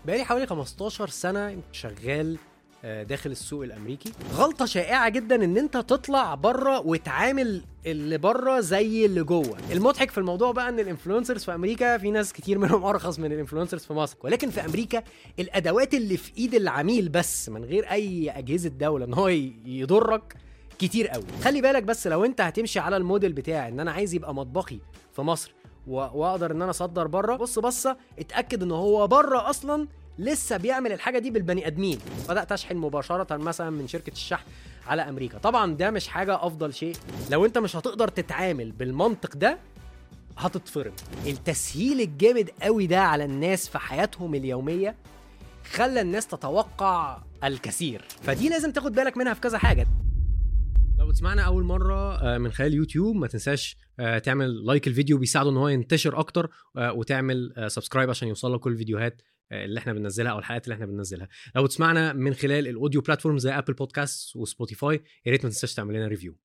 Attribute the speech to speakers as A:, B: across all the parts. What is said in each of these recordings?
A: بقالي حوالي 15 سنه شغال آه، داخل السوق الامريكي غلطه شائعه جدا ان انت تطلع بره وتعامل اللي بره زي اللي جوه المضحك في الموضوع بقى ان الانفلونسرز في امريكا في ناس كتير منهم ارخص من الانفلونسرز في مصر ولكن في امريكا الادوات اللي في ايد العميل بس من غير اي اجهزه دوله ان هو ي- يضرك كتير قوي خلي بالك بس لو انت هتمشي على الموديل بتاعي ان انا عايز يبقى مطبخي في مصر و- واقدر ان انا اصدر بره بص بصه اتاكد ان هو بره اصلا لسه بيعمل الحاجه دي بالبني ادمين بدات اشحن مباشره مثلا من شركه الشحن على امريكا طبعا ده مش حاجه افضل شيء لو انت مش هتقدر تتعامل بالمنطق ده هتتفرم التسهيل الجامد قوي ده على الناس في حياتهم اليوميه خلى الناس تتوقع الكثير فدي لازم تاخد بالك منها في كذا حاجه لو بتسمعنا اول مره آه، من خلال يوتيوب ما تنساش آه، تعمل لايك الفيديو بيساعده ان هو ينتشر اكتر آه، وتعمل آه، سبسكرايب عشان يوصل لك كل الفيديوهات آه، اللي احنا بننزلها او الحلقات اللي احنا بننزلها لو بتسمعنا من خلال الاوديو بلاتفورم زي ابل بودكاست وسبوتيفاي يا ريت ما تنساش تعمل لنا ريفيو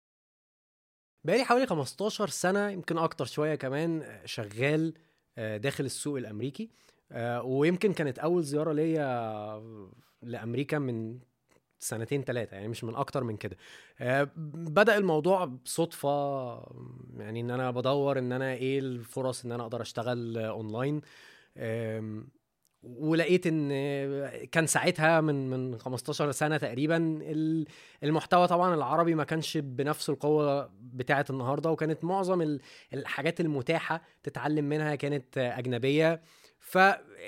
A: بقالي حوالي 15 سنه يمكن اكتر شويه كمان آه، شغال آه، داخل السوق الامريكي آه، ويمكن كانت اول زياره ليا لامريكا من سنتين ثلاثة يعني مش من أكتر من كده آه، بدأ الموضوع بصدفة يعني إن أنا بدور إن أنا إيه الفرص إن أنا أقدر أشتغل آه، أونلاين آم، ولقيت ان كان ساعتها من من 15 سنه تقريبا ال- المحتوى طبعا العربي ما كانش بنفس القوه بتاعه النهارده وكانت معظم ال- الحاجات المتاحه تتعلم منها كانت اجنبيه ف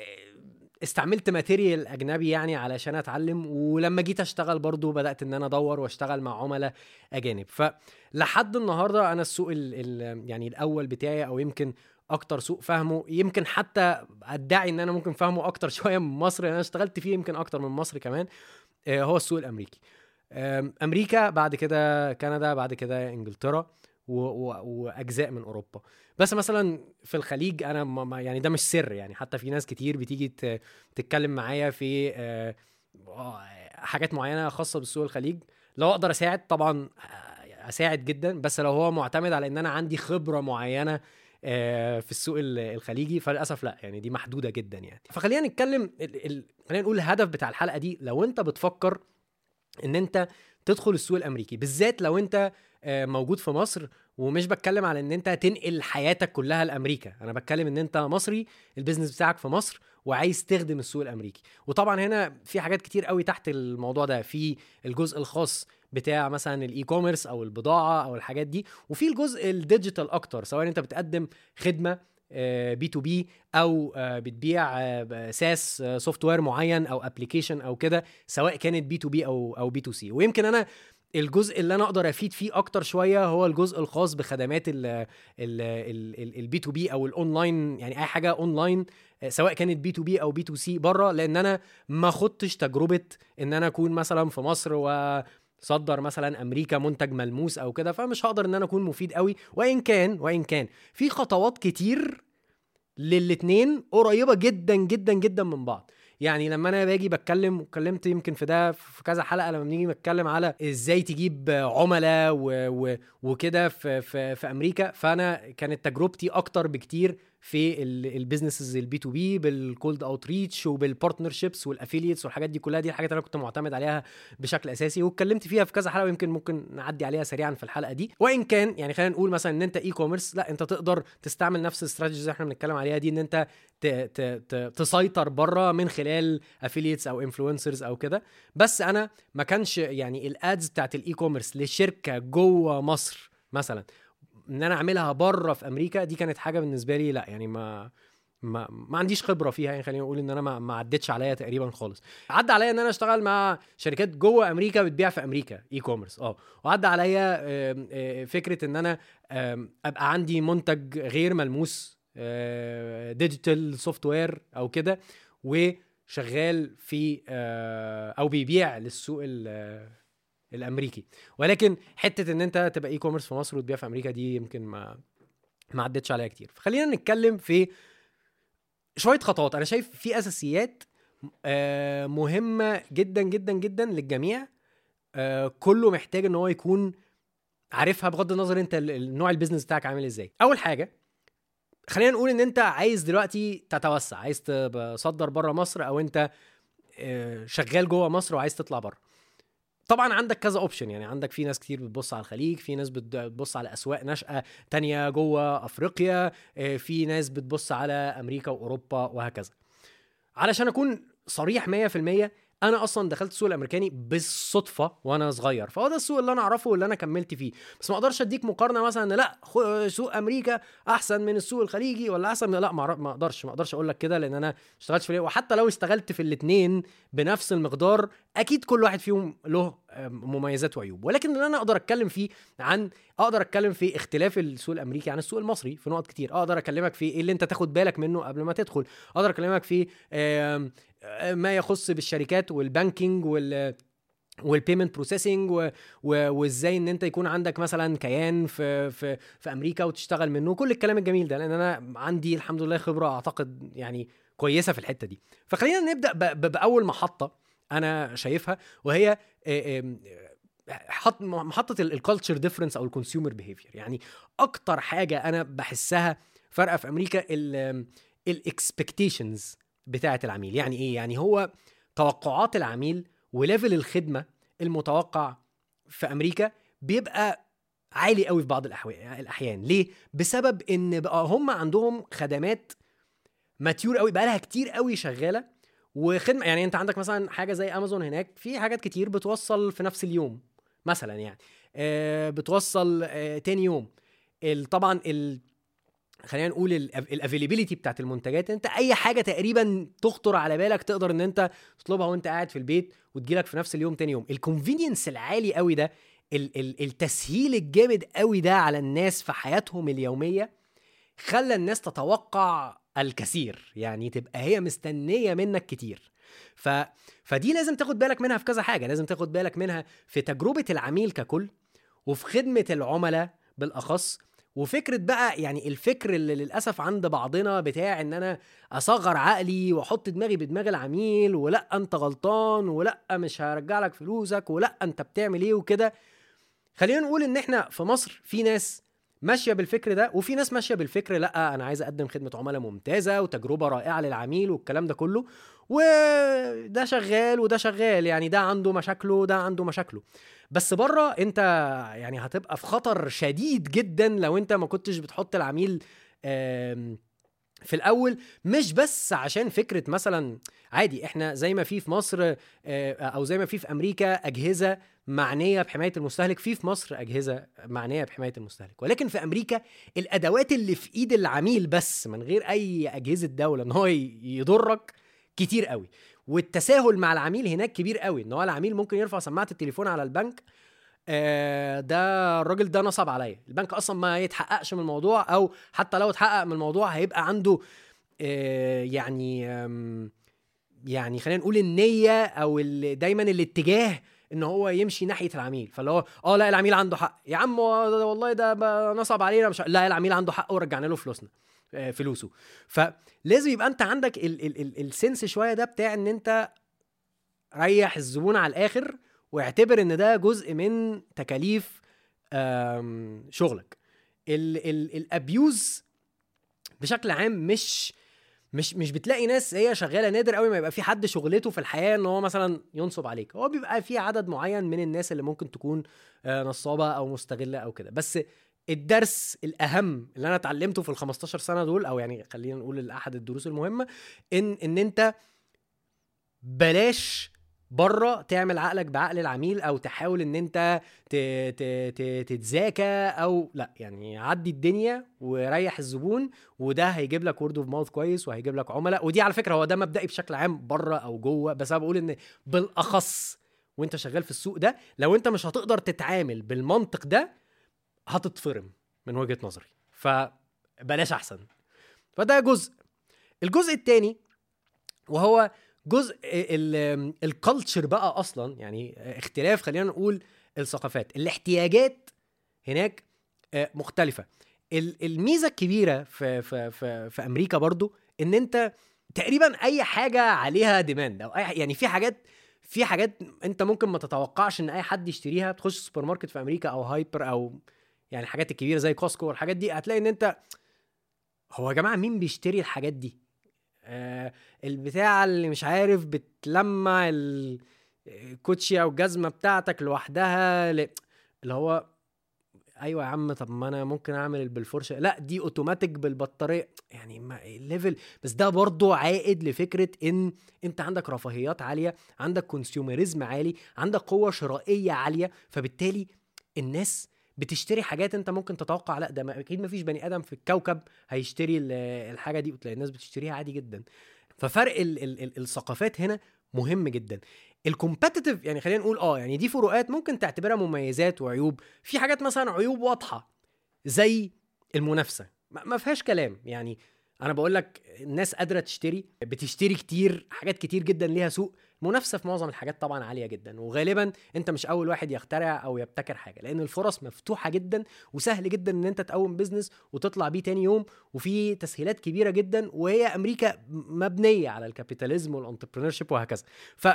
A: استعملت ماتيريال اجنبي يعني علشان اتعلم ولما جيت اشتغل برضو بدات ان انا ادور واشتغل مع عملاء اجانب فلحد النهارده انا السوق ال ال يعني الاول بتاعي او يمكن اكتر سوق فاهمه يمكن حتى ادعي ان انا ممكن فاهمه اكتر شويه من مصر لأن انا اشتغلت فيه يمكن اكتر من مصر كمان آه، هو السوق الامريكي آم، امريكا بعد كده كندا بعد كده انجلترا و- و- واجزاء من اوروبا بس مثلا في الخليج انا ما- ما- يعني ده مش سر يعني حتى في ناس كتير بتيجي ت- تتكلم معايا في آه، آه، حاجات معينه خاصه بالسوق الخليج لو اقدر اساعد طبعا آه، اساعد جدا بس لو هو معتمد على ان انا عندي خبره معينه آه، في السوق ال- الخليجي فللاسف لا يعني دي محدوده جدا يعني فخلينا نتكلم ال- ال- خلينا نقول الهدف بتاع الحلقه دي لو انت بتفكر ان انت تدخل السوق الامريكي بالذات لو انت آه، موجود في مصر ومش بتكلم على ان انت تنقل حياتك كلها لامريكا انا بتكلم ان انت مصري البيزنس بتاعك في مصر وعايز تخدم السوق الامريكي وطبعا هنا في حاجات كتير قوي تحت الموضوع ده في الجزء الخاص بتاع مثلا الاي كوميرس او البضاعه او الحاجات دي وفي الجزء الديجيتال اكتر سواء انت بتقدم خدمه بي تو بي او آه، بتبيع ساس سوفت وير معين او ابلكيشن او كده سواء كانت بي تو بي او او بي تو سي ويمكن انا الجزء اللي انا اقدر افيد فيه اكتر شويه هو الجزء الخاص بخدمات البي تو بي او الاونلاين يعني اي حاجه اونلاين آه، سواء كانت بي تو بي او بي تو سي بره لان انا ما خضتش تجربه ان انا اكون مثلا في مصر و صدر مثلا امريكا منتج ملموس او كده فمش هقدر ان انا اكون مفيد قوي وان كان وان كان في خطوات كتير للاتنين قريبه جدا جدا جدا من بعض يعني لما انا باجي بتكلم واتكلمت يمكن في ده في كذا حلقه لما بنيجي نتكلم على ازاي تجيب عملاء و... و... وكده في... في في امريكا فانا كانت تجربتي اكتر بكتير في البيزنسز البي تو بي بالكولد اوت ريتش وبالبارتنرشيبس والافيليتس والحاجات دي كلها دي الحاجات اللي انا كنت معتمد عليها بشكل اساسي واتكلمت فيها في كذا حلقه ويمكن ممكن نعدي عليها سريعا في الحلقه دي وان كان يعني خلينا نقول مثلا ان انت اي كوميرس لا انت تقدر تستعمل نفس الاستراتيجي اللي احنا بنتكلم عليها دي ان انت ت ت ت تسيطر بره من خلال افيليتس او انفلونسرز او كده بس انا ما كانش يعني الادز بتاعت الاي كوميرس لشركه جوه مصر مثلا ان انا اعملها بره في امريكا دي كانت حاجه بالنسبه لي لا يعني ما ما ما عنديش خبره فيها يعني خلينا نقول ان انا ما ما عدتش عليا تقريبا خالص عدى عليا ان انا اشتغل مع شركات جوه امريكا بتبيع في امريكا اي كوميرس اه وعدى عليا آم، آه، فكره ان انا آم، ابقى عندي منتج غير ملموس ديجيتال سوفت وير او كده وشغال في آه، او بيبيع للسوق ال- الامريكي ولكن حته ان انت تبقى اي كوميرس في مصر وتبيع في امريكا دي يمكن ما ما عدتش عليها كتير فخلينا نتكلم في شويه خطوات انا شايف في اساسيات آه، مهمه جدا جدا جدا للجميع آه، كله محتاج ان هو يكون عارفها بغض النظر انت ال- ال- نوع البيزنس بتاعك عامل ازاي اول حاجه خلينا نقول ان انت عايز دلوقتي تتوسع عايز تصدر بره مصر او انت آه، شغال جوه مصر وعايز تطلع بره طبعا عندك كذا اوبشن يعني عندك في ناس كتير بتبص على الخليج في ناس بتبص على اسواق ناشئه تانية جوه افريقيا آه، في ناس بتبص على امريكا واوروبا وهكذا علشان اكون صريح 100% انا اصلا دخلت السوق الامريكاني بالصدفه وانا صغير فهو ده السوق اللي انا اعرفه واللي انا كملت فيه بس ما اقدرش اديك مقارنه مثلا لا سوق امريكا احسن من السوق الخليجي ولا احسن من لا ما اقدرش ما اقدرش اقول لك كده لان انا اشتغلت في وحتى لو اشتغلت في الاثنين بنفس المقدار اكيد كل واحد فيهم له مميزات وعيوب ولكن اللي انا اقدر اتكلم فيه عن اقدر اتكلم في اختلاف السوق الامريكي عن السوق المصري في نقط كتير اقدر اكلمك في ايه اللي انت تاخد بالك منه قبل ما تدخل اقدر اكلمك في ما يخص بالشركات والبانكينج وال والبيمنت بروسيسنج وازاي ان انت يكون عندك مثلا كيان في في في امريكا وتشتغل منه كل الكلام الجميل ده لان انا عندي الحمد لله خبره اعتقد يعني كويسه في الحته دي فخلينا نبدا باول محطه انا شايفها وهي حط محطه الكالتشر ديفرنس او الكونسيومر بيهيفير يعني اكتر حاجه انا بحسها فارقه في امريكا الاكسبكتيشنز بتاعه العميل يعني ايه يعني هو توقعات العميل وليفل الخدمه المتوقع في امريكا بيبقى عالي قوي في بعض الاحيان ليه بسبب ان بقى هم عندهم خدمات ماتيور قوي بقى لها كتير قوي شغاله وخدمه يعني انت عندك مثلا حاجه زي امازون هناك في حاجات كتير بتوصل في نفس اليوم مثلا يعني آه بتوصل آه تاني يوم طبعا ال خلينا نقول الافيلابيلتي بتاعت المنتجات انت اي حاجه تقريبا تخطر على بالك تقدر ان انت تطلبها وانت قاعد في البيت وتجيلك في نفس اليوم تاني يوم الكونفينينس العالي قوي ده التسهيل الجامد قوي ده على الناس في حياتهم اليوميه خلى الناس تتوقع الكثير يعني تبقى هي مستنيه منك كتير ف... فدي لازم تاخد بالك منها في كذا حاجه لازم تاخد بالك منها في تجربه العميل ككل وفي خدمه العملاء بالاخص وفكره بقى يعني الفكر اللي للاسف عند بعضنا بتاع ان انا اصغر عقلي واحط دماغي بدماغ العميل ولا انت غلطان ولا مش هرجع لك فلوسك ولا انت بتعمل ايه وكده خلينا نقول ان احنا في مصر في ناس ماشيه بالفكر ده وفي ناس ماشيه بالفكر لا انا عايز اقدم خدمه عملاء ممتازه وتجربه رائعه للعميل والكلام ده كله وده شغال وده شغال يعني ده عنده مشاكله وده عنده مشاكله بس بره انت يعني هتبقى في خطر شديد جدا لو انت ما كنتش بتحط العميل في الاول مش بس عشان فكره مثلا عادي احنا زي ما في في مصر آه، او زي ما في في امريكا اجهزه معنيه بحمايه المستهلك في في مصر اجهزه معنيه بحمايه المستهلك ولكن في امريكا الادوات اللي في ايد العميل بس من غير اي اجهزه دوله ان هو يضرك كتير قوي والتساهل مع العميل هناك كبير قوي ان هو العميل ممكن يرفع سماعه التليفون على البنك آه ده الراجل ده نصب عليا البنك اصلا ما يتحققش من الموضوع او حتى لو اتحقق من الموضوع هيبقى عنده آه يعني يعني خلينا نقول النيه او دايما الاتجاه ان هو يمشي ناحيه العميل فاللي هو اه لا العميل عنده حق يا عم والله ده نصب علينا مش لا العميل عنده حق ورجعنا له فلوسنا آه، فلوسه فلازم يبقى انت عندك ال ال ال السنس شويه ده بتاع ان انت ريح الزبون على الاخر واعتبر ان ده جزء من تكاليف شغلك الابيوز بشكل عام مش مش مش بتلاقي ناس هي شغاله نادر قوي ما يبقى في حد شغلته في الحياه ان هو مثلا ينصب عليك هو بيبقى في عدد معين من الناس اللي ممكن تكون آه، نصابه او مستغله او كده بس الدرس الاهم اللي انا اتعلمته في ال 15 سنه دول او يعني خلينا نقول احد الدروس المهمه ان ان انت بلاش بره تعمل عقلك بعقل العميل او تحاول ان انت تتذاكى او لا يعني عدي الدنيا وريح الزبون وده هيجيب لك وورد اوف ماوث كويس وهيجيب لك عملاء ودي على فكره هو ده مبدئي بشكل عام بره او جوه بس انا بقول ان بالاخص وانت شغال في السوق ده لو انت مش هتقدر تتعامل بالمنطق ده هتتفرم من وجهه نظري فبلاش احسن فده جزء الجزء الثاني وهو جزء الكالتشر بقى اصلا يعني اختلاف خلينا نقول الثقافات الاحتياجات هناك آه، مختلفه الميزه الكبيره في في في, في امريكا برضو ان انت تقريبا اي حاجه عليها ديماند او اي يعني في حاجات في حاجات انت ممكن ما تتوقعش ان اي حد يشتريها تخش سوبر ماركت في امريكا او هايبر او يعني الحاجات الكبيره زي كوسكو والحاجات دي هتلاقي ان انت هو يا جماعه مين بيشتري الحاجات دي آه البتاع اللي مش عارف بتلمع الكوتشي او الجزمه بتاعتك لوحدها ل... اللي هو ايوه يا عم طب ما انا ممكن اعمل بالفرشه لا دي اوتوماتيك بالبطاريه يعني ما ليفل بس ده برضه عائد لفكره ان انت عندك رفاهيات عاليه عندك كونسيومرزم عالي عندك قوه شرائيه عاليه فبالتالي الناس بتشتري حاجات انت ممكن تتوقع لا ده اكيد ما فيش بني ادم في الكوكب هيشتري الحاجه دي وتلاقي الناس بتشتريها عادي جدا ففرق ال ال ال الثقافات هنا مهم جدا الكومبتيتيف يعني خلينا نقول اه يعني دي فروقات ممكن تعتبرها مميزات وعيوب في حاجات مثلا عيوب واضحه زي المنافسه ما فيهاش كلام يعني انا بقول لك الناس قادره تشتري بتشتري كتير حاجات كتير جدا ليها سوق منافسه في معظم الحاجات طبعا عاليه جدا وغالبا انت مش اول واحد يخترع او يبتكر حاجه لان الفرص مفتوحه جدا وسهل جدا ان انت تقوم بزنس وتطلع بيه تاني يوم وفي تسهيلات كبيره جدا وهي امريكا مبنيه على الكابيتاليزم والانتربرينور وهكذا ف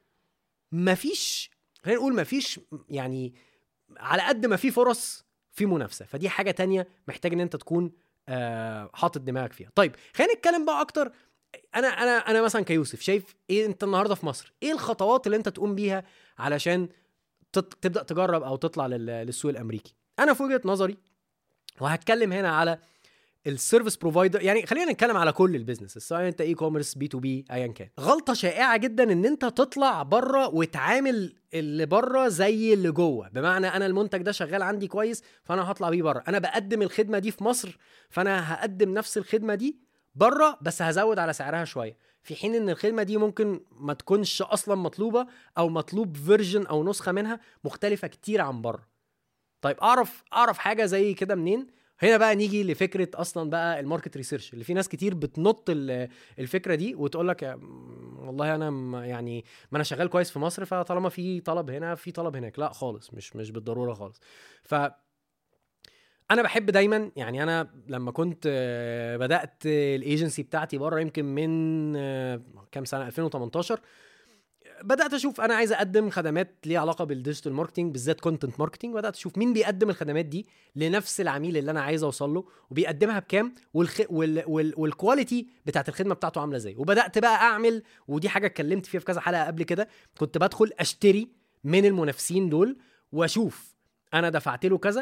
A: مفيش خلينا نقول مفيش يعني على قد ما في فرص في منافسه فدي حاجه تانية محتاج ان انت تكون آه حاطط دماغك فيها طيب خلينا نتكلم بقى اكتر انا انا انا مثلا كيوسف شايف ايه انت النهارده في مصر ايه الخطوات اللي انت تقوم بيها علشان تبدا تجرب او تطلع للسوق الامريكي انا في وجهه نظري وهتكلم هنا على السيرفيس بروفايدر يعني خلينا نتكلم على كل البيزنس سواء انت اي كوميرس بي تو بي ايا كان غلطه شائعه جدا ان انت تطلع بره وتعامل اللي بره زي اللي جوه بمعنى انا المنتج ده شغال عندي كويس فانا هطلع بيه بره انا بقدم الخدمه دي في مصر فانا هقدم نفس الخدمه دي بره بس هزود على سعرها شويه في حين ان الخدمه دي ممكن ما تكونش اصلا مطلوبه او مطلوب فيرجن او نسخه منها مختلفه كتير عن بره طيب اعرف اعرف حاجه زي كده منين هنا بقى نيجي لفكره اصلا بقى الماركت ريسيرش اللي في ناس كتير بتنط الفكره دي وتقول لك والله انا يعني ما انا شغال كويس في مصر فطالما في طلب هنا في طلب هناك لا خالص مش مش بالضروره خالص ف انا بحب دايما يعني انا لما كنت بدات الايجنسي بتاعتي بره يمكن من كام سنه 2018 بدات اشوف انا عايز اقدم خدمات ليها علاقه بالديجيتال ماركتنج بالذات كونتنت ماركتنج بدات اشوف مين بيقدم الخدمات دي لنفس العميل اللي انا عايز اوصل له وبيقدمها بكام والخ... وال... وال... والكواليتي بتاعت الخدمه بتاعته عامله ازاي وبدات بقى اعمل ودي حاجه اتكلمت فيها في كذا حلقه قبل كده كنت بدخل اشتري من المنافسين دول واشوف انا دفعت له كذا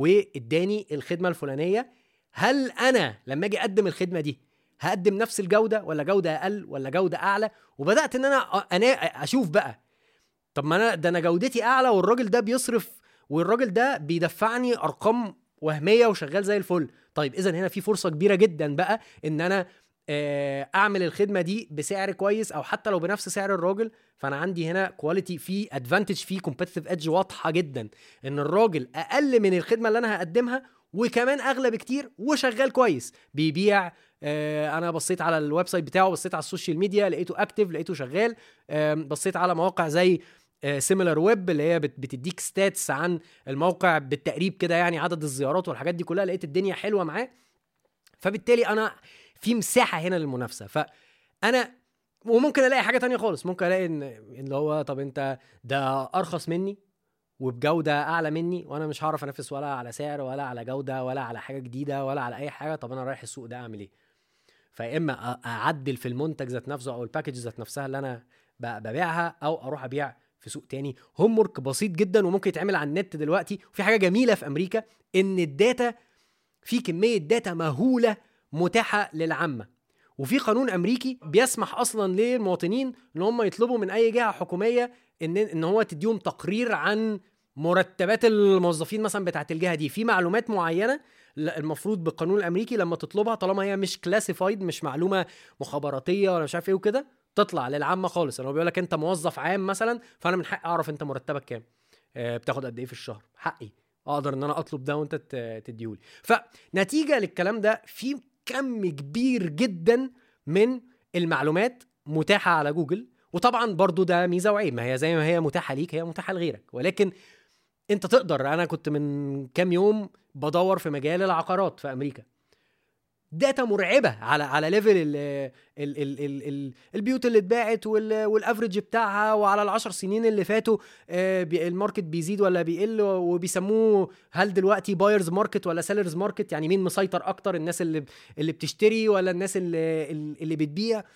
A: واداني الخدمه الفلانيه هل انا لما اجي اقدم الخدمه دي هقدم نفس الجوده ولا جوده اقل ولا جوده اعلى وبدات ان انا انا اشوف بقى طب ما انا ده انا جودتي اعلى والراجل ده بيصرف والراجل ده بيدفعني ارقام وهميه وشغال زي الفل طيب اذا هنا في فرصه كبيره جدا بقى ان انا آه، اعمل الخدمه دي بسعر كويس او حتى لو بنفس سعر الراجل فانا عندي هنا كواليتي في ادفانتج في كومبيتيتيف ايدج واضحه جدا ان الراجل اقل من الخدمه اللي انا هقدمها وكمان اغلى بكتير وشغال كويس بيبيع آه انا بصيت على الويب سايت بتاعه بصيت على السوشيال ميديا لقيته اكتف لقيته شغال آه بصيت على مواقع زي سيميلر ويب اللي هي بتديك ستاتس عن الموقع بالتقريب كده يعني عدد الزيارات والحاجات دي كلها لقيت الدنيا حلوه معاه فبالتالي انا في مساحه هنا للمنافسه فانا وممكن الاقي حاجه تانية خالص ممكن الاقي ان اللي هو طب انت ده ارخص مني وبجوده اعلى مني وانا مش هعرف انافس ولا على سعر ولا على جوده ولا على حاجه جديده ولا على اي حاجه طب انا رايح السوق ده اعمل ايه فيا اما اعدل في المنتج ذات نفسه او الباكج ذات نفسها اللي انا ببيعها او اروح ابيع في سوق تاني هوم ورك بسيط جدا وممكن يتعمل على النت دلوقتي وفي حاجه جميله في امريكا ان الداتا في كميه داتا مهوله متاحه للعامه وفي قانون امريكي بيسمح اصلا للمواطنين ان هم يطلبوا من اي جهه حكوميه ان ان هو تديهم تقرير عن مرتبات الموظفين مثلا بتاعت الجهه دي في معلومات معينه المفروض بالقانون الامريكي لما تطلبها طالما هي مش كلاسيفايد مش معلومه مخابراتيه ولا مش عارف ايه وكده تطلع للعامه خالص يعني هو بيقول لك انت موظف عام مثلا فانا من حقي اعرف انت مرتبك كام آه، بتاخد قد ايه في الشهر حقي اقدر ان انا اطلب ده وانت تديهولي فنتيجه للكلام ده في كم كبير جدا من المعلومات متاحه على جوجل وطبعا برضو ده ميزه وعيب ما هي زي ما هي متاحه ليك هي متاحه لغيرك ولكن انت تقدر انا كنت من كام يوم بدور في مجال العقارات في امريكا داتا مرعبه على على ليفل ال ال ال ال ال البيوت اللي اتباعت وال- والافرج بتاعها وعلى العشر سنين اللي فاتوا آه، بي- الماركت بيزيد ولا بيقل وبيسموه هل دلوقتي بايرز ماركت ولا سيلرز ماركت يعني مين مسيطر اكتر الناس اللي اللي بتشتري ولا الناس اللي اللي بتبيع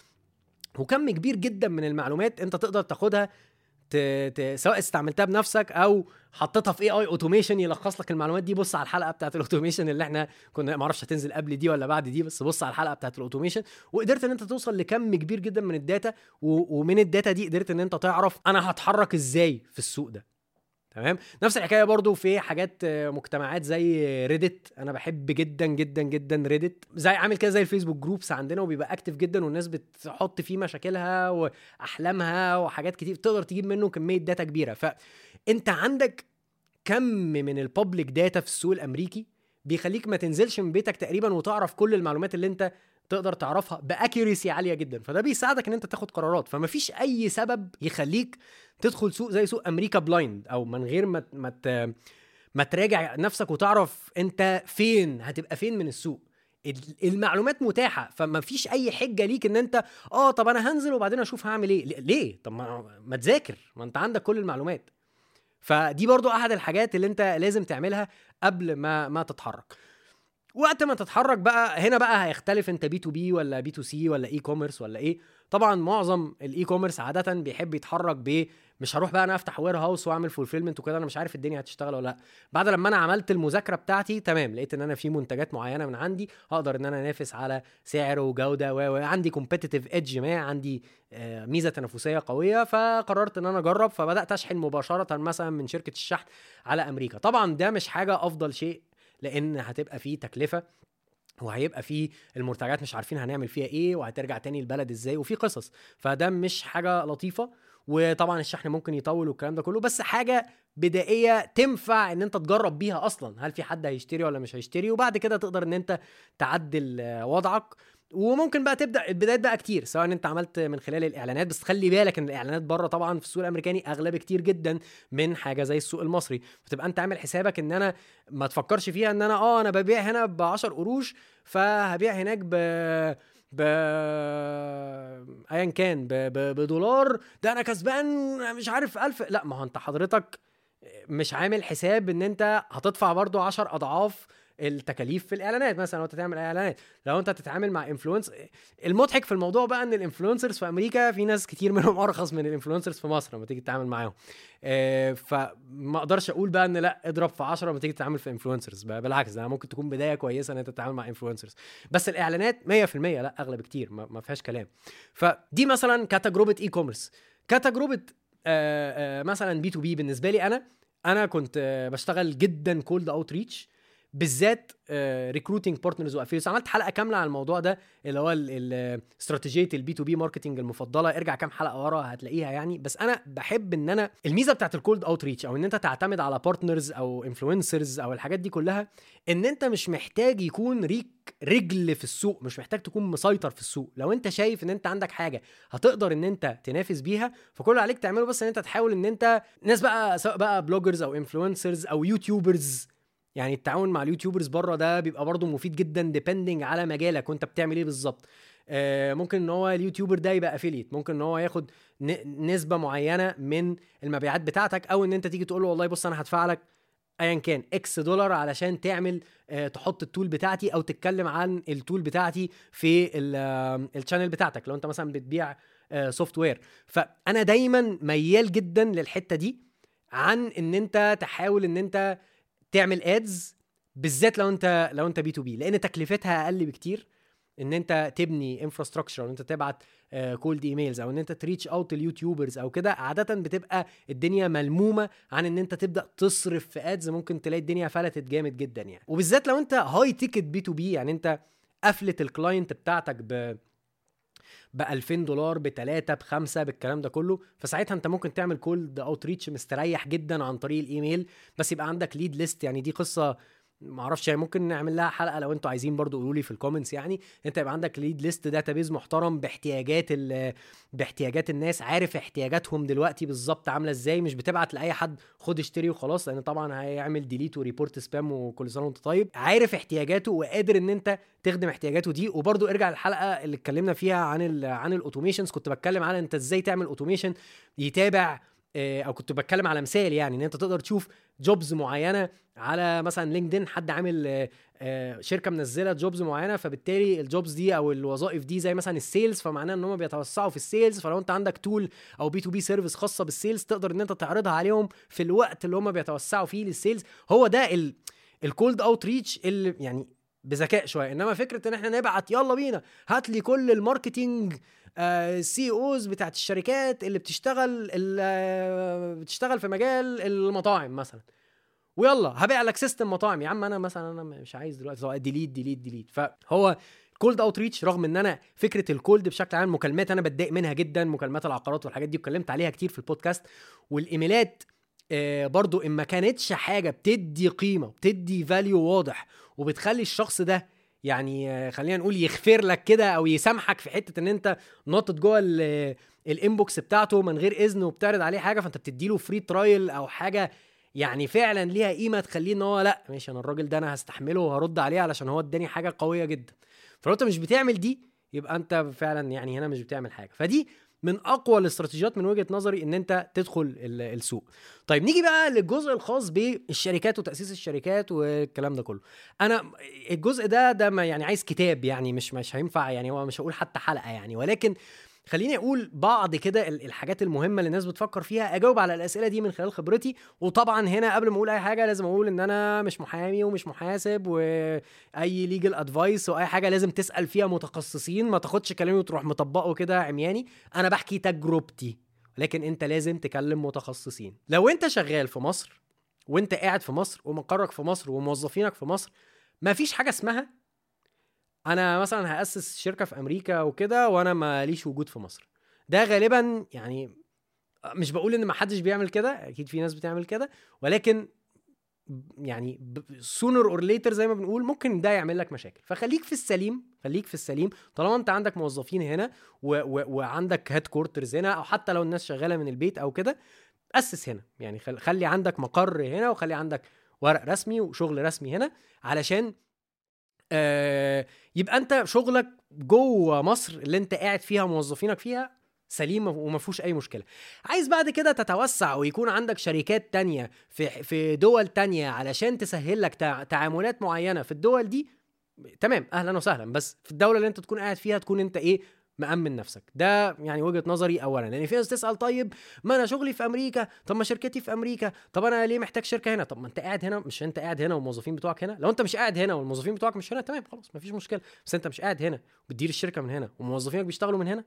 A: وكم كبير جدا من المعلومات انت تقدر تاخدها ت... ت... سواء استعملتها بنفسك او حطيتها في اي اي اوتوميشن يلخص لك المعلومات دي بص على الحلقه بتاعت الاوتوميشن اللي احنا كنا ما اعرفش هتنزل قبل دي ولا بعد دي بس بص على الحلقه بتاعت الاوتوميشن وقدرت ان انت توصل لكم كبير جدا من الداتا و... ومن الداتا دي قدرت ان انت تعرف انا هتحرك ازاي في السوق ده تمام نفس الحكايه برضو في حاجات آه، مجتمعات زي ريدت انا بحب جدا جدا جدا ريدت زي عامل كده زي الفيسبوك جروبس عندنا وبيبقى اكتف جدا والناس بتحط فيه مشاكلها واحلامها وحاجات كتير تقدر تجيب منه كميه داتا كبيره فانت عندك كم من البابليك داتا في السوق الامريكي بيخليك ما تنزلش من بيتك تقريبا وتعرف كل المعلومات اللي انت تقدر تعرفها باكيوريسي عاليه جدا فده بيساعدك ان انت تاخد قرارات فما فيش اي سبب يخليك تدخل سوق زي سوق امريكا بلايند او من غير ما ما ت- ما تراجع نفسك وتعرف انت فين هتبقى فين من السوق ال- المعلومات متاحه فما فيش اي حجه ليك ان انت اه طب انا هنزل وبعدين اشوف هعمل ايه ليه- ليه طب ما, ما تذاكر ما انت عندك كل المعلومات فدي برضو احد الحاجات اللي انت لازم تعملها قبل ما ما تتحرك وقت ما تتحرك بقى هنا بقى هيختلف انت بي تو بي ولا بي تو سي ولا اي كوميرس ولا ايه طبعا معظم الاي كوميرس عاده بيحب يتحرك ب مش هروح بقى انا افتح وير هاوس واعمل فولفيلمنت وكده انا مش عارف الدنيا هتشتغل ولا لا بعد لما انا عملت المذاكره بتاعتي تمام لقيت ان انا في منتجات معينه من عندي هقدر ان انا انافس على سعر وجوده و و- عندي كومبيتيتيف ايدج ما عندي آه، ميزه تنافسيه قويه فقررت ان انا اجرب فبدات اشحن مباشره مثلا من شركه الشحن على امريكا طبعا ده مش حاجه افضل شيء لان هتبقى فيه تكلفه وهيبقى فيه المرتجعات مش عارفين هنعمل فيها ايه وهترجع تاني البلد ازاي وفي قصص فده مش حاجه لطيفه وطبعا الشحن ممكن يطول والكلام ده كله بس حاجه بدائيه تنفع ان انت تجرب بيها اصلا هل في حد هيشتري ولا مش هيشتري وبعد كده تقدر ان انت تعدل آه، وضعك وممكن بقى تبدا البدايات بقى كتير سواء انت عملت من خلال الاعلانات بس خلي بالك ان الاعلانات بره طبعا في السوق الامريكاني اغلى بكتير جدا من حاجه زي السوق المصري فتبقى انت عامل حسابك ان انا ما تفكرش فيها ان انا اه انا ببيع هنا ب 10 قروش فهبيع هناك ب ب ايا كان ب... ب... بدولار ده انا كسبان مش عارف ألف لا ما هو انت حضرتك مش عامل حساب ان انت هتدفع برضو 10 اضعاف التكاليف في الاعلانات مثلا لو انت تعمل اعلانات لو انت تتعامل مع انفلونس المضحك في الموضوع بقى ان الانفلونسرز في امريكا في ناس كتير منهم ارخص من الانفلونسرز في مصر لما تيجي تتعامل معاهم آه، فما اقدرش اقول بقى ان لا اضرب في 10 لما تيجي تتعامل في انفلونسرز بالعكس ده ممكن تكون بدايه كويسه ان انت تتعامل مع انفلونسرز بس الاعلانات 100% لا اغلى بكتير ما ما فيهاش كلام فدي مثلا كتجربه اي كوميرس كتجربه آه، آه، مثلا بي تو بي بالنسبه لي انا انا كنت آه، بشتغل جدا كولد اوت ريتش بالذات ريكروتنج بارتنرز وافيلز عملت حلقه كامله على الموضوع ده اللي هو ال- ال- استراتيجيه البي تو بي ماركتنج المفضله ارجع كام حلقه ورا هتلاقيها يعني بس انا بحب ان انا الميزه بتاعت الكولد اوت ريتش او ان انت تعتمد على بارتنرز او انفلونسرز او الحاجات دي كلها ان انت مش محتاج يكون ريك رجل في السوق مش محتاج تكون مسيطر في السوق لو انت شايف ان انت عندك حاجه هتقدر ان انت تنافس بيها فكل اللي عليك تعمله بس ان انت تحاول ان انت ناس بقى سواء بقى بلوجرز او انفلونسرز او يوتيوبرز يعني التعاون مع اليوتيوبرز بره ده بيبقى برضه مفيد جدا ديبندنج على مجالك وانت بتعمل ايه بالظبط آه، ممكن ان هو اليوتيوبر ده يبقى افيليت ممكن ان هو ياخد ن- نسبه معينه من المبيعات بتاعتك او ان انت تيجي تقول له والله بص انا هدفع لك ايا كان اكس دولار علشان تعمل آه، تحط التول بتاعتي او تتكلم عن التول بتاعتي في الشانل بتاعتك لو انت مثلا بتبيع سوفت وير فانا دايما ميال جدا للحته دي عن ان انت تحاول ان انت تعمل ادز بالذات لو انت لو انت بي تو بي لان تكلفتها اقل بكتير ان انت تبني انفراستراكشر او انت تبعت كولد ايميلز او ان انت تريتش اوت اليوتيوبرز او كده عاده بتبقى الدنيا ملمومه عن ان انت تبدا تصرف في ادز ممكن تلاقي الدنيا فلتت جامد جدا يعني وبالذات لو انت هاي تيكت بي تو بي يعني انت قفلت الكلاينت بتاعتك ب ب 2000 دولار بتلاتة بخمسة بالكلام ده كله فساعتها انت ممكن تعمل كولد اوت ريتش مستريح جدا عن طريق الايميل بس يبقى عندك ليد ليست يعني دي قصه ما اعرفش يعني ممكن نعمل لها حلقه لو انتوا عايزين برضو قولوا لي في الكومنتس يعني انت يبقى عندك ليد ليست داتابيز محترم باحتياجات ال- باحتياجات الناس عارف احتياجاتهم دلوقتي بالظبط عامله ازاي مش بتبعت لاي حد خد اشتري وخلاص لان طبعا هيعمل ديليت وريبورت سبام وكل سنه وانت طيب عارف احتياجاته وقادر ان انت تخدم احتياجاته دي وبرضو ارجع للحلقه اللي اتكلمنا فيها عن ال عن الاوتوميشنز كنت بتكلم على انت ازاي تعمل اوتوميشن يتابع آه، او كنت بتكلم على مثال يعني ان انت تقدر تشوف جوبز معينه على مثلا لينكدين حد عامل آه، آه، شركه منزله جوبز معينه فبالتالي الجوبز دي او الوظائف دي زي مثلا السيلز فمعناه ان هم بيتوسعوا في السيلز فلو انت عندك تول او بي تو بي سيرفيس خاصه بالسيلز تقدر ان انت تعرضها عليهم في الوقت اللي هم بيتوسعوا فيه للسيلز هو ده ال الكولد اوت ريتش اللي يعني بذكاء شويه انما فكره ان احنا نبعت يلا بينا هات لي كل الماركتينج سي اوز بتاعت الشركات اللي بتشتغل اللي آه، بتشتغل في مجال المطاعم مثلا ويلا هبيع لك سيستم مطاعم يا عم انا مثلا انا مش عايز دلوقتي ديليت ديليت ديليت فهو كولد اوت ريتش رغم ان انا فكره الكولد بشكل عام مكالمات انا بتضايق منها جدا مكالمات العقارات والحاجات دي اتكلمت عليها كتير في البودكاست والايميلات آه، برضو ان ما كانتش حاجه بتدي قيمه بتدي فاليو واضح وبتخلي الشخص ده يعني آه، خلينا نقول يغفر لك كده او يسامحك في حته ان انت ناطط جوه ال- الانبوكس بتاعته من غير اذن وبتعرض عليه حاجه فانت بتديله فري ترايل او حاجه يعني فعلا ليها قيمه تخليه ان هو لا ماشي انا الراجل ده انا هستحمله وهرد عليه علشان هو اداني حاجه قويه جدا فلو انت مش بتعمل دي يبقى انت فعلا يعني هنا مش بتعمل حاجه فدي من اقوى الاستراتيجيات من وجهه نظري ان انت تدخل ال- السوق طيب نيجي بقى للجزء الخاص بالشركات وتاسيس الشركات والكلام ده كله انا الجزء ده ده ما يعني عايز كتاب يعني مش مش هينفع يعني هو مش هقول حتى حلقه يعني ولكن خليني اقول بعض كده ال- الحاجات المهمه اللي الناس بتفكر فيها اجاوب على الاسئله دي من خلال خبرتي وطبعا هنا قبل ما اقول اي حاجه لازم اقول ان انا مش محامي ومش محاسب واي ليجل ادفايس واي حاجه لازم تسال فيها متخصصين ما تاخدش كلامي وتروح مطبقه كده عمياني انا بحكي تجربتي لكن انت لازم تكلم متخصصين لو انت شغال في مصر وانت قاعد في مصر ومقرك في مصر وموظفينك في مصر مفيش حاجه اسمها انا مثلا هاسس شركه في امريكا وكده وانا ماليش وجود في مصر ده غالبا يعني مش بقول ان ما حدش بيعمل كده اكيد في ناس بتعمل كده ولكن يعني سونر اور ليتر زي ما بنقول ممكن ده يعمل لك مشاكل فخليك في السليم خليك في السليم طالما انت عندك موظفين هنا و و وعندك هيد كورترز هنا او حتى لو الناس شغاله من البيت او كده اسس هنا يعني خل- خلي عندك مقر هنا وخلي عندك ورق رسمي وشغل رسمي هنا علشان آه يبقى انت شغلك جوه مصر اللي انت قاعد فيها موظفينك فيها سليم وما فيهوش اي مشكله عايز بعد كده تتوسع ويكون عندك شركات تانية في في دول تانية علشان تسهل لك تع- تعاملات معينه في الدول دي تمام اهلا وسهلا بس في الدوله اللي انت تكون قاعد فيها تكون انت ايه مأمن نفسك ده يعني وجهة نظري اولا لان في ناس تسأل طيب ما انا شغلي في امريكا طب ما شركتي في امريكا طب انا ليه محتاج شركة هنا طب ما انت قاعد هنا مش انت قاعد هنا والموظفين بتوعك هنا لو انت مش قاعد هنا والموظفين بتوعك مش هنا تمام خلاص مفيش مشكلة بس انت مش قاعد هنا وبتدير الشركة من هنا وموظفينك بيشتغلوا من هنا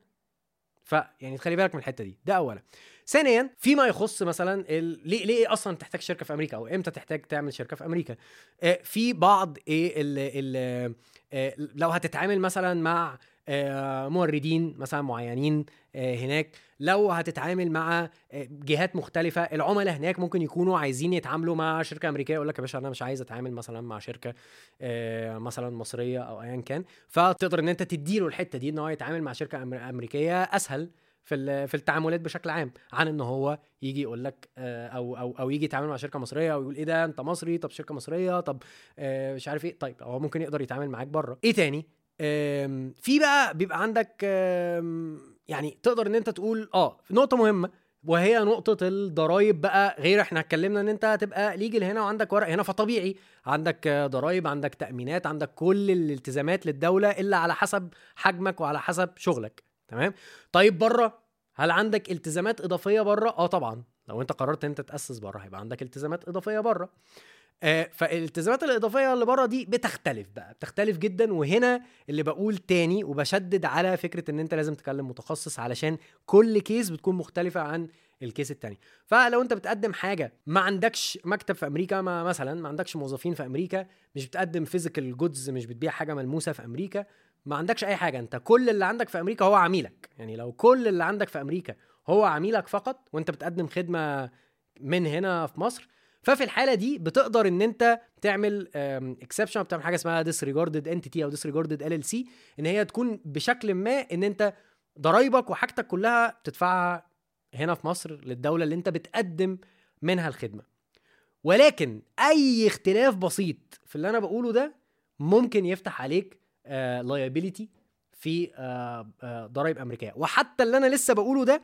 A: فيعني تخلي بالك من الحته دي ده اولا ثانيا فيما يخص مثلا ال... ليه ليه اصلا تحتاج شركه في امريكا او امتى تحتاج تعمل شركه في امريكا آه، في بعض ايه ال... ال... آه، لو هتتعامل مثلا مع آه، موردين مثلا معينين آه، هناك لو هتتعامل مع آه، جهات مختلفة العملاء هناك ممكن يكونوا عايزين يتعاملوا مع شركة أمريكية يقول لك يا باشا أنا مش عايز أتعامل مثلا مع شركة آه، مثلا مصرية أو أيا كان فتقدر إن أنت تديله الحتة دي إن هو يتعامل مع شركة أمر- أمريكية أسهل في ال- في التعاملات بشكل عام عن ان هو يجي يقول لك آه، او او او يجي يتعامل مع شركه مصريه او يقول ايه ده انت مصري طب شركه مصريه طب آه، مش عارف ايه طيب هو ممكن يقدر يتعامل معاك بره ايه تاني آم، في بقى بيبقى عندك آم، يعني تقدر ان انت تقول اه نقطه مهمه وهي نقطة الضرايب بقى غير احنا اتكلمنا ان انت هتبقى ليجل هنا وعندك ورق هنا فطبيعي عندك آه، ضرايب عندك تأمينات عندك كل الالتزامات للدولة الا على حسب حجمك وعلى حسب شغلك تمام طيب بره هل عندك التزامات اضافيه بره اه طبعا لو انت قررت ان انت تاسس بره هيبقى عندك التزامات اضافيه بره آه فالالتزامات الاضافيه اللي بره دي بتختلف بقى بتختلف جدا وهنا اللي بقول تاني وبشدد على فكره ان انت لازم تكلم متخصص علشان كل كيس بتكون مختلفه عن الكيس التاني فلو انت بتقدم حاجه ما عندكش مكتب في امريكا ما مثلا ما عندكش موظفين في امريكا مش بتقدم فيزيكال جودز مش بتبيع حاجه ملموسه في امريكا ما عندكش اي حاجه انت كل اللي عندك في امريكا هو عميلك يعني لو كل اللي عندك في امريكا هو عميلك فقط وانت بتقدم خدمه من هنا في مصر ففي الحاله دي بتقدر ان انت تعمل اكسبشن بتعمل حاجه اسمها disregarded entity او disregarded LLC ان هي تكون بشكل ما ان انت ضرايبك وحاجتك كلها بتدفعها هنا في مصر للدوله اللي انت بتقدم منها الخدمه ولكن اي اختلاف بسيط في اللي انا بقوله ده ممكن يفتح عليك لايبيليتي في آه، آه، ضرائب امريكيه وحتى اللي انا لسه بقوله ده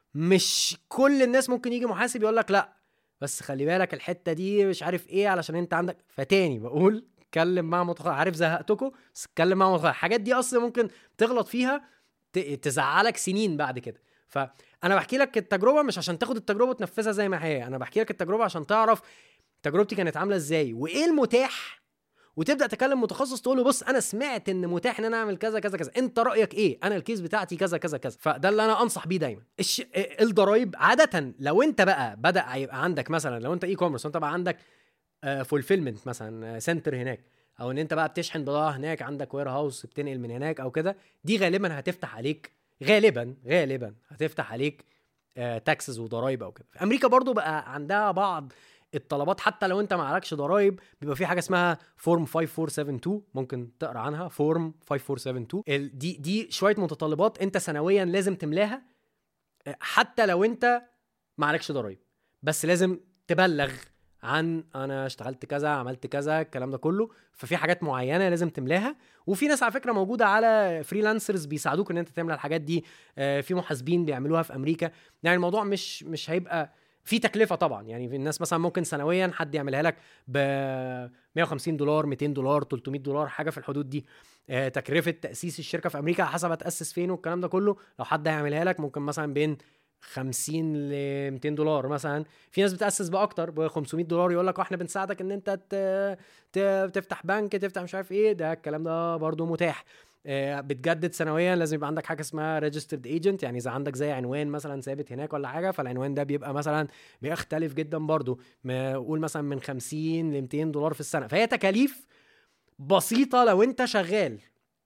A: مش كل الناس ممكن يجي محاسب يقول لك لا بس خلي بالك الحته دي مش عارف ايه علشان انت عندك فتاني بقول اتكلم مع متخصص عارف زهقتكم بس اتكلم مع متخصص الحاجات دي اصلا ممكن تغلط فيها ت- تزعلك سنين بعد كده فانا بحكي لك التجربه مش عشان تاخد التجربه وتنفذها زي ما هي انا بحكي لك التجربه عشان تعرف تجربتي كانت عامله ازاي وايه المتاح وتبدا تكلم متخصص تقول له بص انا سمعت ان متاح ان انا اعمل كذا كذا كذا انت رايك ايه انا الكيس بتاعتي كذا كذا كذا فده اللي انا انصح بيه دايما الش... الضرايب عاده لو انت بقى بدا يبقى عندك مثلا لو انت اي كوميرس وانت بقى عندك فولفيلمنت مثلا سنتر هناك او ان انت بقى بتشحن بضاعه هناك عندك وير هاوس بتنقل من هناك او كده دي غالبا هتفتح عليك غالبا غالبا هتفتح عليك تاكسز وضرايب او كده في امريكا برضو بقى عندها بعض الطلبات حتى لو انت ما عليكش ضرايب بيبقى في حاجه اسمها فورم 5472 ممكن تقرا عنها فورم 5472 ال- دي دي شويه متطلبات انت سنويا لازم تملاها آه، حتى لو انت ما عليكش ضرايب بس لازم تبلغ عن انا اشتغلت كذا عملت كذا الكلام ده كله ففي حاجات معينه لازم تملاها وفي ناس على فكره موجوده على فريلانسرز بيساعدوك ان انت تملى الحاجات دي آه، في محاسبين بيعملوها في امريكا يعني الموضوع مش مش هيبقى في تكلفه طبعا يعني في الناس مثلا ممكن سنويا حد يعملها لك ب 150 دولار 200 دولار 300 دولار حاجه في الحدود دي آه، تكلفه تاسيس الشركه في امريكا على حسب هتاسس فين والكلام ده كله لو حد هيعملها لك ممكن مثلا بين 50 ل 200 دولار مثلا في ناس بتاسس باكتر ب 500 دولار يقول لك احنا بنساعدك ان انت ت- ت- تفتح بنك تفتح مش عارف ايه ده الكلام ده برضو متاح آه، بتجدد سنويا لازم يبقى عندك حاجه اسمها ريجسترد ايجنت يعني اذا عندك زي عنوان مثلا ثابت هناك ولا حاجه فالعنوان ده بيبقى مثلا بيختلف جدا برضو ما- قول مثلا من 50 ل 200 دولار في السنه فهي تكاليف بسيطه لو انت شغال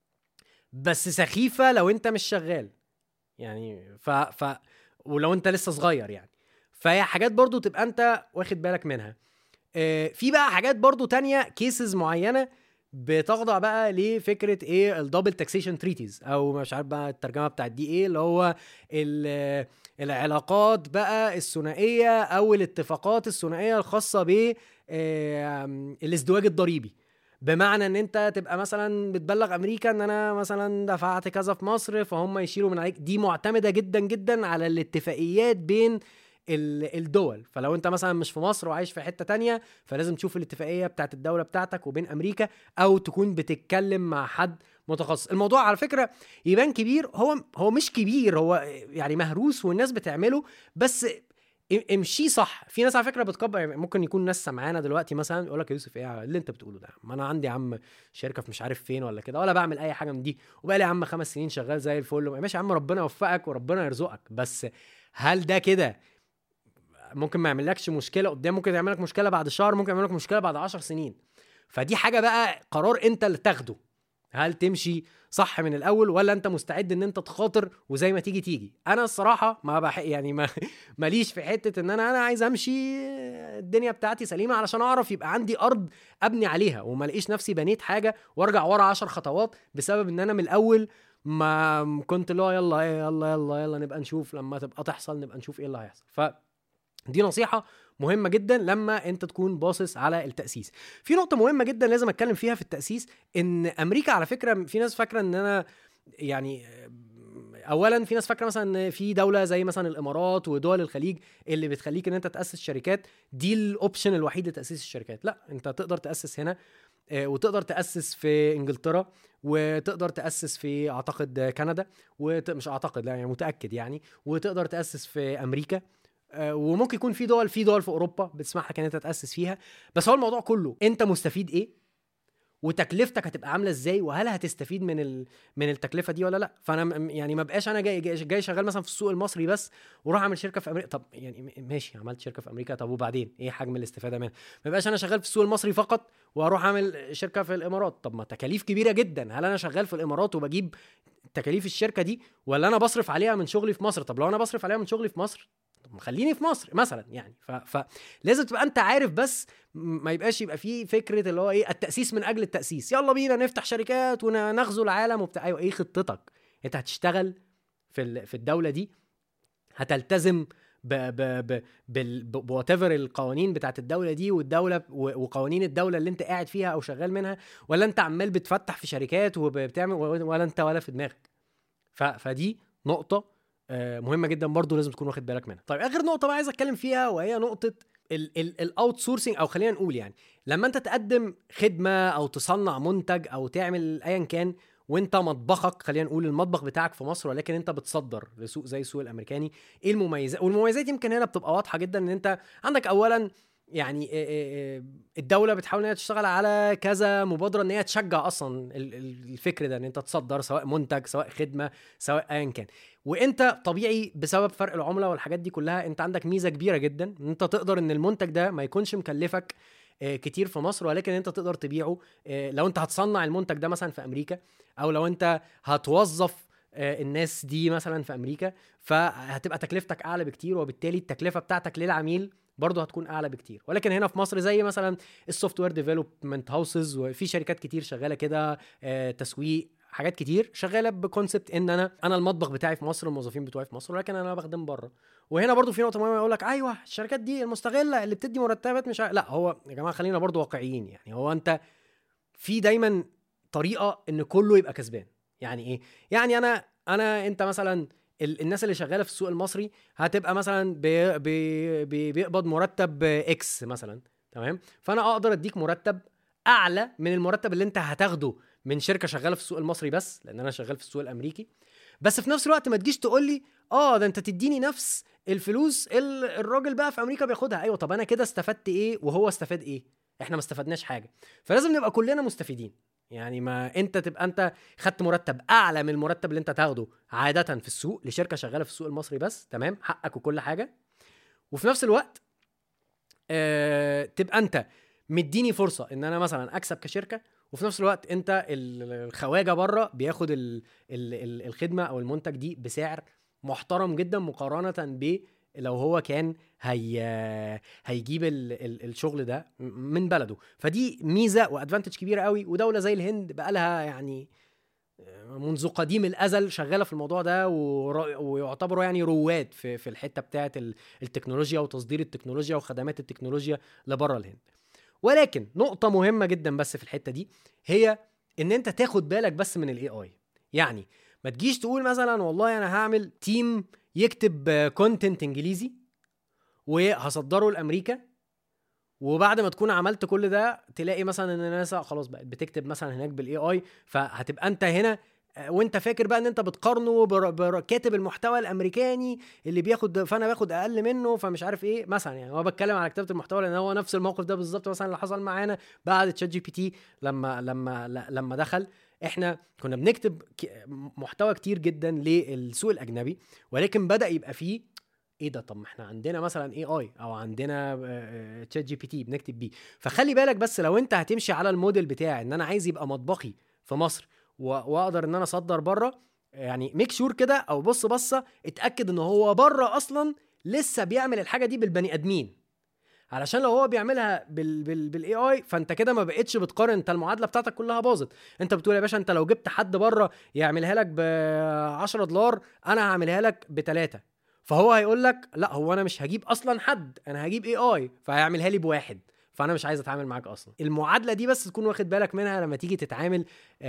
A: بس سخيفه لو انت مش شغال يعني ف ف ولو انت لسه صغير يعني فهي حاجات برضو تبقى انت واخد بالك منها آه، في بقى حاجات برضو تانية كيسز معينة بتخضع بقى لفكرة ايه الدبل تاكسيشن تريتيز او مش عارف بقى الترجمة بتاعت دي ايه اللي هو ال- العلاقات بقى الثنائية او الاتفاقات الثنائية الخاصة ب آم، الازدواج الضريبي بمعنى ان انت تبقى مثلا بتبلغ امريكا ان انا مثلا دفعت كذا في مصر فهم يشيلوا من عليك دي معتمده جدا جدا على الاتفاقيات بين ال- الدول فلو انت مثلا مش في مصر وعايش في حته تانية فلازم تشوف الاتفاقيه بتاعت الدوله بتاعتك وبين امريكا او تكون بتتكلم مع حد متخصص الموضوع على فكره يبان كبير هو هو مش كبير هو يعني مهروس والناس بتعمله بس ام- امشيه صح في ناس على فكره بتكبر يعني ممكن يكون ناس سمعانا دلوقتي مثلا يقول لك يا يوسف ايه اللي انت بتقوله ده ما انا عندي يا عم شركه في مش عارف فين ولا كده ولا بعمل اي حاجه من دي وبقى لي يا عم خمس سنين شغال زي الفل ماشي يا عم ربنا يوفقك وربنا يرزقك بس هل ده كده ممكن ما يعملكش مشكله قدام ممكن يعمل لك مشكله بعد شهر ممكن يعمل لك مشكله بعد عشر سنين فدي حاجه بقى قرار انت اللي تاخده هل تمشي صح من الاول ولا انت مستعد ان انت تخاطر وزي ما تيجي تيجي انا الصراحه ما بح يعني ما ماليش في حته ان انا انا عايز امشي الدنيا بتاعتي سليمه علشان اعرف يبقى عندي ارض ابني عليها وما الاقيش نفسي بنيت حاجه وارجع ورا عشر خطوات بسبب ان انا من الاول ما كنت اللي هو يلا ايه يلا يلا يلا نبقى نشوف لما تبقى تحصل نبقى نشوف ايه اللي هيحصل ف دي نصيحة مهمة جدا لما انت تكون باصص على التأسيس. في نقطة مهمة جدا لازم اتكلم فيها في التأسيس ان امريكا على فكرة في ناس فاكرة ان انا يعني اولا في ناس فاكره مثلا ان في دوله زي مثلا الامارات ودول الخليج اللي بتخليك ان انت تاسس شركات دي الاوبشن الوحيد لتاسيس الشركات لا انت تقدر تاسس هنا آه، وتقدر تاسس في انجلترا وتقدر تاسس في اعتقد كندا ومش اعتقد لا يعني متاكد يعني وتقدر تاسس في امريكا آه، وممكن يكون في دول في دول في اوروبا بتسمح لك ان انت تاسس فيها بس هو الموضوع كله انت مستفيد ايه وتكلفتك هتبقى عامله ازاي وهل هتستفيد من ال... من التكلفه دي ولا لا فانا م- يعني ما بقاش انا جاي, جاي جاي شغال مثلا في السوق المصري بس واروح اعمل شركه في امريكا طب يعني م- ماشي عملت شركه في امريكا طب وبعدين ايه حجم الاستفاده منها ما بقاش انا شغال في السوق المصري فقط واروح اعمل شركه في الامارات طب ما تكاليف كبيره جدا هل انا شغال في الامارات وبجيب تكاليف الشركه دي ولا انا بصرف عليها من شغلي في مصر طب لو انا بصرف عليها من شغلي في مصر طب خليني في مصر مثلا يعني ف... فلازم تبقى انت عارف بس ما يبقاش يبقى في فكره اللي هو ايه التاسيس من اجل التاسيس يلا بينا نفتح شركات ونغزو العالم وبتاع ايوه ايه خطتك انت هتشتغل في في الدوله دي هتلتزم ب ب ب بوات ايفر القوانين بتاعت الدوله دي والدوله وقوانين الدوله اللي انت قاعد فيها او شغال منها ولا انت عمال بتفتح في شركات وبتعمل ولا انت ولا في دماغك فدي نقطه آه، مهمه جدا برضو لازم تكون واخد بالك منها طيب اخر نقطه بقى عايز اتكلم فيها وهي نقطه الاوت سورسنج او خلينا نقول يعني لما انت تقدم خدمه او تصنع منتج او تعمل ايا كان وانت مطبخك خلينا نقول المطبخ بتاعك في مصر ولكن انت بتصدر لسوق زي السوق الامريكاني ايه المميزات والمميزات يمكن هنا بتبقى واضحه جدا ان انت عندك اولا يعني الدوله بتحاول ان هي تشتغل على كذا مبادره ان هي تشجع اصلا الفكر ده ان انت تصدر سواء منتج سواء خدمه سواء ايا كان وانت طبيعي بسبب فرق العمله والحاجات دي كلها انت عندك ميزه كبيره جدا ان انت تقدر ان المنتج ده ما يكونش مكلفك كتير في مصر ولكن انت تقدر تبيعه لو انت هتصنع المنتج ده مثلا في امريكا او لو انت هتوظف الناس دي مثلا في امريكا فهتبقى تكلفتك اعلى بكتير وبالتالي التكلفه بتاعتك للعميل برضه هتكون اعلى بكتير ولكن هنا في مصر زي مثلا السوفت وير ديفلوبمنت هاوسز وفي شركات كتير شغاله كده تسويق حاجات كتير شغاله بكونسبت ان انا انا المطبخ بتاعي في مصر الموظفين بتوعي في مصر ولكن انا بخدم بره وهنا برضو في نقطه مهمه يقول لك ايوه الشركات دي المستغله اللي بتدي مرتبات مش لا هو يا جماعه خلينا برضو واقعيين يعني هو انت في دايما طريقه ان كله يبقى كسبان يعني ايه يعني انا انا انت مثلا الناس اللي شغاله في السوق المصري هتبقى مثلا بي بي بي بيقبض مرتب اكس مثلا تمام فانا اقدر اديك مرتب اعلى من المرتب اللي انت هتاخده من شركه شغاله في السوق المصري بس لان انا شغال في السوق الامريكي بس في نفس الوقت ما تجيش تقول لي اه ده انت تديني نفس الفلوس اللي الراجل بقى في امريكا بياخدها ايوه طب انا كده استفدت ايه وهو استفاد ايه احنا ما استفدناش حاجه فلازم نبقى كلنا مستفيدين يعني ما انت تبقى انت خدت مرتب اعلى من المرتب اللي انت تاخده عاده في السوق لشركه شغاله في السوق المصري بس تمام حقك وكل حاجه وفي نفس الوقت اه تبقى انت مديني فرصه ان انا مثلا اكسب كشركه وفي نفس الوقت انت الخواجه بره بياخد ال ال الخدمه او المنتج دي بسعر محترم جدا مقارنه ب لو هو كان هي هيجيب ال... ال... الشغل ده من بلده فدي ميزه وادفانتج كبيره قوي ودوله زي الهند بقى لها يعني منذ قديم الازل شغاله في الموضوع ده ور... ويعتبروا يعني رواد في في الحته بتاعه التكنولوجيا وتصدير التكنولوجيا وخدمات التكنولوجيا لبره الهند ولكن نقطه مهمه جدا بس في الحته دي هي ان انت تاخد بالك بس من الاي اي يعني ما تجيش تقول مثلا والله انا هعمل تيم يكتب كونتنت انجليزي وهصدره لامريكا وبعد ما تكون عملت كل ده تلاقي مثلا ان الناس خلاص بقت بتكتب مثلا هناك بالاي اي فهتبقى انت هنا وانت فاكر بقى ان انت بتقارنه بكاتب المحتوى الامريكاني اللي بياخد فانا باخد اقل منه فمش عارف ايه مثلا يعني هو بتكلم على كتابه المحتوى لان هو نفس الموقف ده بالظبط مثلا اللي حصل معانا بعد تشات جي بي تي لما لما لما دخل احنا كنا بنكتب محتوى كتير جدا للسوق الاجنبي ولكن بدا يبقى فيه ايه ده طب ما احنا عندنا مثلا اي اي او عندنا تشات جي بي تي بنكتب بيه فخلي بالك بس لو انت هتمشي على الموديل بتاعي ان انا عايز يبقى مطبخي في مصر واقدر ان انا اصدر بره يعني ميك شور كده او بص بصه اتاكد ان هو بره اصلا لسه بيعمل الحاجه دي بالبني ادمين علشان لو هو بيعملها بال بال بالاي اي فانت كده ما بقتش بتقارن انت المعادله بتاعتك كلها باظت انت بتقول يا باشا انت لو جبت حد بره يعملها لك ب 10 دولار انا هعملها لك بثلاثه فهو هيقول لك لا هو انا مش هجيب اصلا حد انا هجيب اي اي فهيعملها لي بواحد فانا مش عايز اتعامل معاك اصلا المعادله دي بس تكون واخد بالك منها لما تيجي تتعامل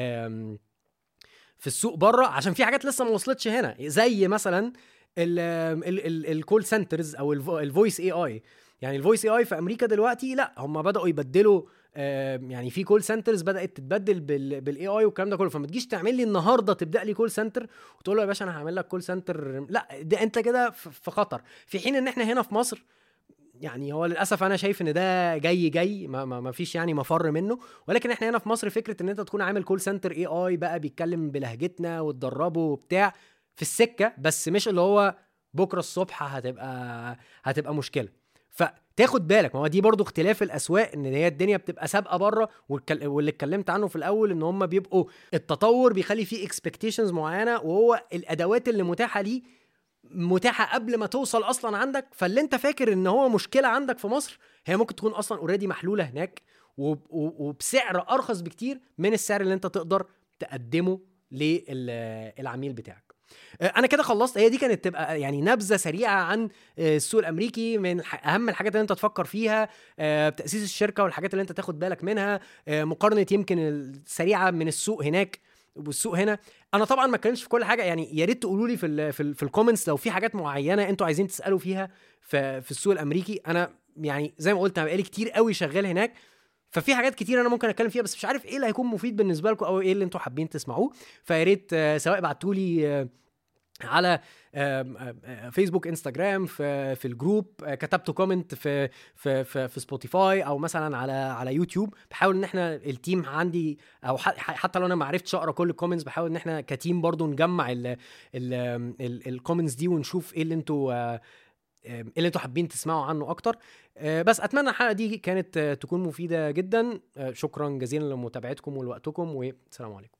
A: في السوق بره عشان في حاجات لسه ما وصلتش هنا زي مثلا الكول سنترز او الفويس اي اي يعني الفويس اي اي في امريكا دلوقتي لا هم بداوا يبدلوا يعني في كول سنترز بدات تتبدل بالاي اي والكلام ده كله فما تجيش تعمل لي النهارده تبدا لي كول سنتر وتقول له يا باشا انا هعمل لك كول سنتر لا ده انت كده في خطر في حين ان احنا هنا في مصر يعني هو للاسف انا شايف ان ده جاي جاي ما, ما, ما فيش يعني مفر منه ولكن احنا هنا في مصر فكره ان انت تكون عامل كول سنتر اي اي بقى بيتكلم بلهجتنا وتدربه وبتاع في السكه بس مش اللي هو بكره الصبح هتبقى هتبقى مشكله فتاخد بالك ما هو دي برضو اختلاف الاسواق ان هي الدنيا بتبقى سابقه بره واللي اتكلمت عنه في الاول ان هم بيبقوا التطور بيخلي فيه اكسبكتيشنز معينه وهو الادوات اللي متاحه ليه متاحه قبل ما توصل اصلا عندك فاللي انت فاكر ان هو مشكله عندك في مصر هي ممكن تكون اصلا اوريدي محلوله هناك وب- و- وبسعر ارخص بكتير من السعر اللي انت تقدر تقدمه للعميل بتاعك آه، انا كده خلصت هي دي كانت تبقى يعني نبذه سريعه عن آه، السوق الامريكي من ح- اهم الحاجات اللي انت تفكر فيها آه، تاسيس الشركه والحاجات اللي انت تاخد بالك منها آه، مقارنه يمكن السريعه من السوق هناك والسوق هنا انا طبعا ما اتكلمش في كل حاجه يعني يا ريت تقولوا لي في ال في, ال في الكومنتس لو في حاجات معينه انتوا عايزين تسالوا فيها في, في السوق الامريكي انا يعني زي ما قلت انا بقالي كتير قوي شغال هناك ففي حاجات كتير انا ممكن اتكلم فيها بس مش عارف ايه اللي هيكون مفيد بالنسبه لكم او ايه اللي انتوا حابين تسمعوه فيا ريت آه، سواء بعتوا لي على آم، آم، آه، فيسبوك انستجرام في في الجروب آه، كتبتوا كومنت في في في, في سبوتيفاي او مثلا على على يوتيوب بحاول ان احنا التيم عندي او ح- ح- حتى لو انا ما عرفتش اقرا كل الكومنتس بحاول ان احنا كتيم برضو نجمع الكومنتس دي ونشوف ايه اللي انتوا آه، ايه اللي انتوا حابين تسمعوا عنه اكتر آه، بس اتمنى الحلقه دي كانت آه، تكون مفيده جدا آه، شكرا جزيلا لمتابعتكم ولوقتكم والسلام عليكم